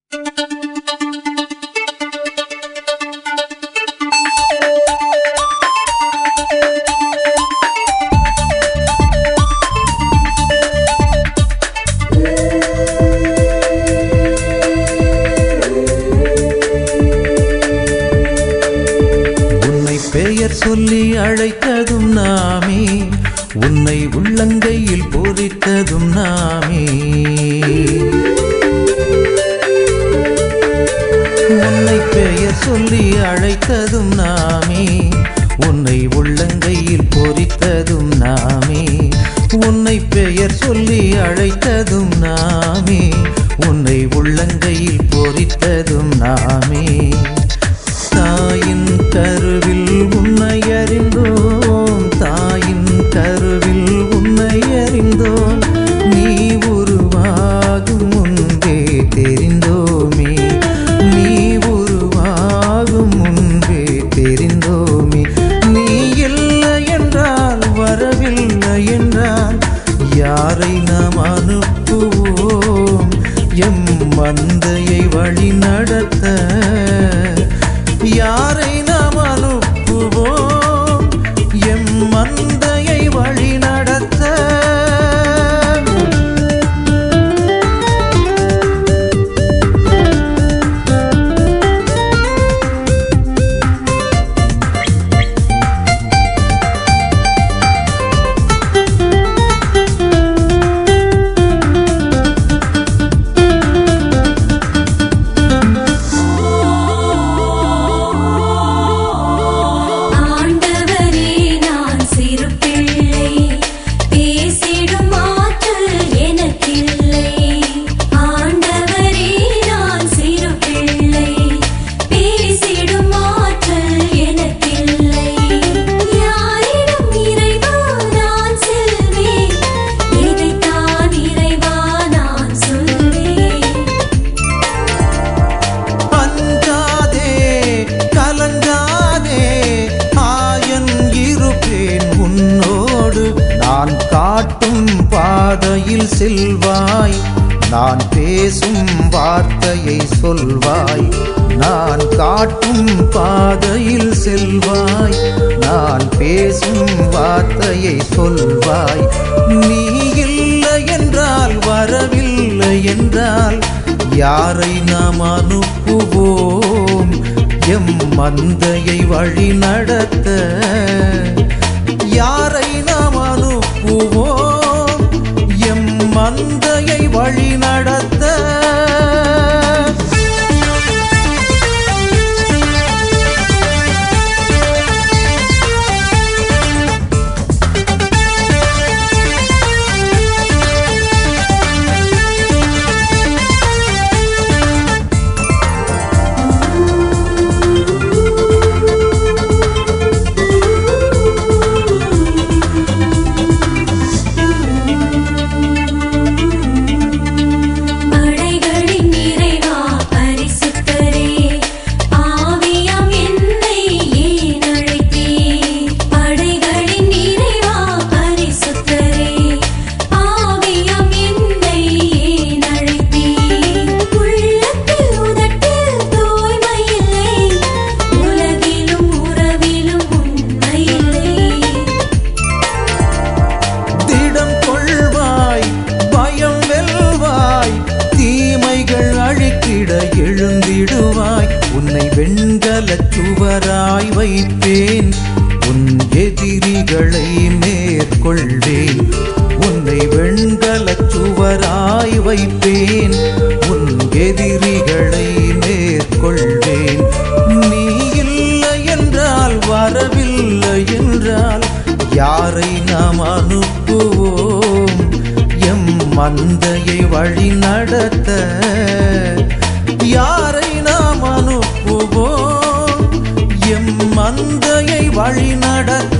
உன்னை பெயர் சொல்லி அழைத்ததும் நாமே உன்னை உள்ளங்கையில் பொறித்ததும் நாமே உன்னை பெயர் சொல்லி அழைத்ததும் நாமே உன்னை உள்ளங்கையில் பொறித்ததும் நாமே உன்னை பெயர் சொல்லி அழைத்ததும் நாமே உன்னை உள்ளங்கையில் பொறித்ததும் நாமே தாயின் கருவில் உன்னை அறிந்தோம் தாயின் கருவில் உன்னை அறிந்தோம் நீ உருவாகும் முன்பே தெரிந்தோமே நீ உருவாகும் முன்பே தெரிந்தோமே நீ இல்லை என்றால் வரவில்லை என்றால் யாரை நாம் அனுப்புவோம் எம் மந்தையை வழி நடத்த யாரை நாம் அனுப்புவோம் எம் மந்தையை வழி நடத்த ஆண்டவரே நான் சிறு பிள்ளை பேசிடும் ஆற்றல் எனக்கில்லை ஆண்டவரே நான் சிறு பிள்ளை பேசிடும் ஆற்றல் எனக்கில்லை யாரிடம் இறைவா நான் செல்வேன் இதைத்தான் இறைவா நான் சொல்வேன் அஞ்சாதே கலங்காதே ஆயன் இருப்பேன் உன்னோடு நான் காட்டும் பாதையில் செல்வாய் நான் பேசும் வார்த்தையை சொல்வாய் நான் காட்டும் பாதையில் செல்வாய் நான் பேசும் வார்த்தையை சொல்வாய் நீ இல்லை என்றால் வரவில்லை என்றால் யாரை நாம் அனுப்புவோம் எம் மந்தையை வழி நடத்த யாரை நாம் அனுப்புவோம் எம் மந்தையை வழி நடத்த படைகளின் நிறைவா பரிசுத்தரே ஆவியாம் என்னை ஏன் அழைத்தீர் படைகளின் நிறைவா பரிசுத்தரே ஆவியாம் என்னை ஏன் அழைத்தீர் உள்ளத்தில் உதட்டில் தூய்மை இல்லை உலகிலும் உறவிலும் உண்மை இல்லை திடம் கொள்வாய் பயம் வெல்வாய் தீமைகள் அழிக்கிட எழுந்திடுவாய் உன்னை வெண்கலச் சுவராய் வைப்பேன் உன் எதிரிகளை மேற்கொள்வேன் உன்னை வெண்கலச் சுவராய் வைப்பேன் உன் எதிரிகளை மேற்கொள்வேன் நீ இல்லை என்றால் வரவில்லை என்றால் யாரை நாம் அனுப்புவோம் எம் மந்தையை வழி நடத்த யாரை நாம் அனுப்புவோம் எம் மந்தையை வழி நடத்த